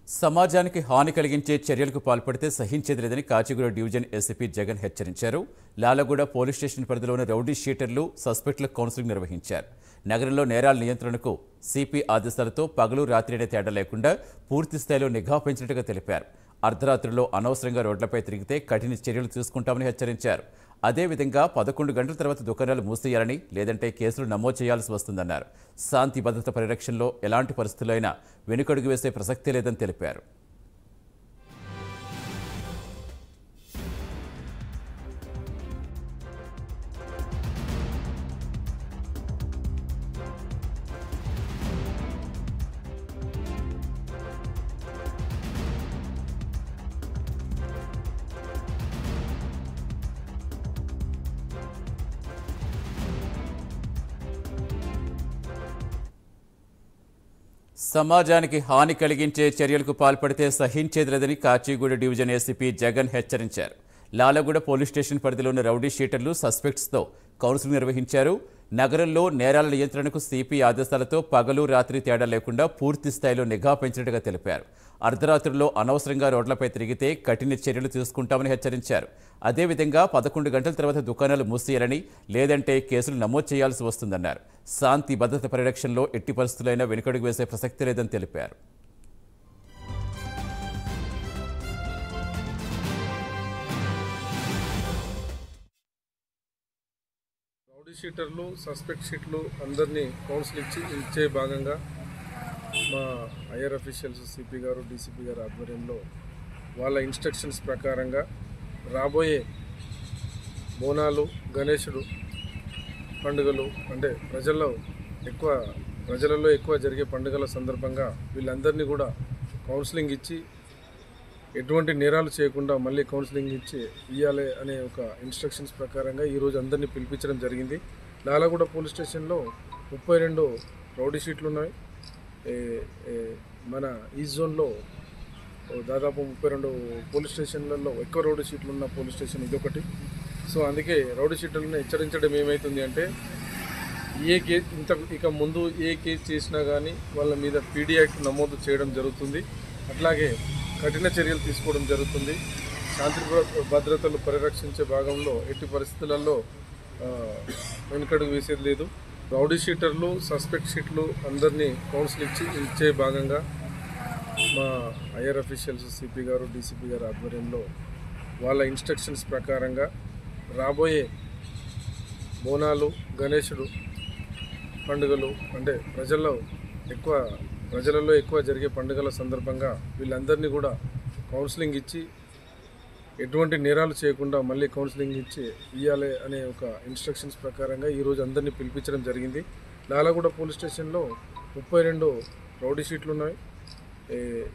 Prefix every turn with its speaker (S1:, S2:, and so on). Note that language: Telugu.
S1: సమాజానికి హాని కలిగించే చర్యలకు పాల్పడితే సహించేది లేదని కాచిగూడ డివిజన్ ఎస్పీ జగన్ హెచ్చరించారు లాలగూడ పోలీస్ స్టేషన్ పరిధిలోని రౌడీ షీటర్లు సస్పెక్టులకు కౌన్సిలింగ్ నిర్వహించారు నగరంలో నేరాల నియంత్రణకు సిపి ఆదేశాలతో పగలు రాత్రి అనే తేడా లేకుండా పూర్తి స్థాయిలో నిఘా పెంచినట్టుగా తెలిపారు అర్ధరాత్రిలో అనవసరంగా రోడ్లపై తిరిగితే కఠిన చర్యలు తీసుకుంటామని హెచ్చరించారు అదేవిధంగా పదకొండు గంటల తర్వాత దుకాణాలు మూసేయాలని లేదంటే కేసులు నమోదు చేయాల్సి వస్తుందన్నారు శాంతి భద్రత పరిరక్షణలో ఎలాంటి పరిస్థితుల్లో అయినా వెనుకడుగు వేసే ప్రసక్తే లేదని తెలిపారు సమాజానికి హాని కలిగించే చర్యలకు పాల్పడితే సహించేది లేదని కాచిగూడ డివిజన్ ఏసీపీ జగన్ హెచ్చరించారు లాలగూడ పోలీస్ స్టేషన్ పరిధిలోని రౌడీ షీటర్లు సస్పెక్ట్స్తో కౌన్సిలింగ్ నిర్వహించారు నగరంలో నేరాల నియంత్రణకు సిపి ఆదేశాలతో పగలు రాత్రి తేడా లేకుండా పూర్తి స్థాయిలో నిఘా పెంచినట్టుగా తెలిపారు అర్ధరాత్రుల్లో అనవసరంగా రోడ్లపై తిరిగితే కఠిన చర్యలు తీసుకుంటామని హెచ్చరించారు అదేవిధంగా పదకొండు గంటల తర్వాత దుకాణాలు మూసేయాలని లేదంటే కేసులు నమోదు చేయాల్సి వస్తుందన్నారు శాంతి భద్రత పరిరక్షణలో ఎట్టి పరిస్థితులైనా వెనుకడుగు వేసే ప్రసక్తి లేదని తెలిపారు
S2: రౌడీ షీటర్లు సస్పెక్ట్ షీట్లు అందరినీ కౌన్సిల్ ఇచ్చి ఇచ్చే భాగంగా మా హయ్యర్ అఫీషియల్స్ సిపి గారు డీసీపీ గారు ఆధ్వర్యంలో వాళ్ళ ఇన్స్ట్రక్షన్స్ ప్రకారంగా రాబోయే బోనాలు గణేశుడు పండుగలు అంటే ప్రజల్లో ఎక్కువ ప్రజలలో ఎక్కువ జరిగే పండుగల సందర్భంగా వీళ్ళందరినీ కూడా కౌన్సిలింగ్ ఇచ్చి ఎటువంటి నేరాలు చేయకుండా మళ్ళీ కౌన్సిలింగ్ ఇచ్చి ఇవ్వాలి అనే ఒక ఇన్స్ట్రక్షన్స్ ప్రకారంగా ఈరోజు అందరినీ పిలిపించడం జరిగింది లాలగూడ పోలీస్ స్టేషన్లో ముప్పై రెండు రౌడీ షీట్లు ఉన్నాయి ఏ- ఏ- మన ఈ జోన్లో ఓ దాదాపు ముప్పై రెండు పోలీస్ స్టేషన్లలో ఎక్కువ రౌడీ షీట్లు ఉన్న పోలీస్ స్టేషన్ ఇదొకటి సో అందుకే రౌడీ షీట్లను హెచ్చరించడం ఏమవుతుంది అంటే ఏ కేసు ఇంత ఇక ముందు ఏ కేసు చేసినా కానీ వాళ్ళ మీద పీడీ యాక్ట్ నమోదు చేయడం జరుగుతుంది అట్లాగే కఠిన చర్యలు తీసుకోవడం జరుగుతుంది శాంతి భద్ర- భద్రతలు పరిరక్షించే భాగంలో ఎట్టి పరిస్థితులలో ఆ, వెనుకడుగు వేసేది లేదు రౌడీ షీటర్లు సస్పెక్ట్ షీట్లు అందరినీ కౌన్సిల్ ఇచ్చి ఇచ్చే భాగంగా మా హయ్యర్ అఫీషియల్స్ సిపి గారు డీసీపీ గారు ఆధ్వర్యంలో వాళ్ళ ఇన్స్ట్రక్షన్స్ ప్రకారంగా రాబోయే బోనాలు గణేశుడు పండుగలు అంటే ప్రజల్లో ఎక్కువ ప్రజలలో ఎక్కువ జరిగే పండుగల సందర్భంగా వీళ్ళందరినీ కూడా కౌన్సిలింగ్ ఇచ్చి ఎటువంటి నేరాలు చేయకుండా మళ్ళీ కౌన్సిలింగ్ ఇచ్చి ఇవ్వాలి అనే ఒక ఇన్స్ట్రక్షన్స్ ప్రకారంగా ఈరోజు అందరినీ పిలిపించడం జరిగింది లాలగూడ పోలీస్ స్టేషన్లో ముప్పై రెండు రౌడీ షీట్లు ఉన్నాయి ఏ-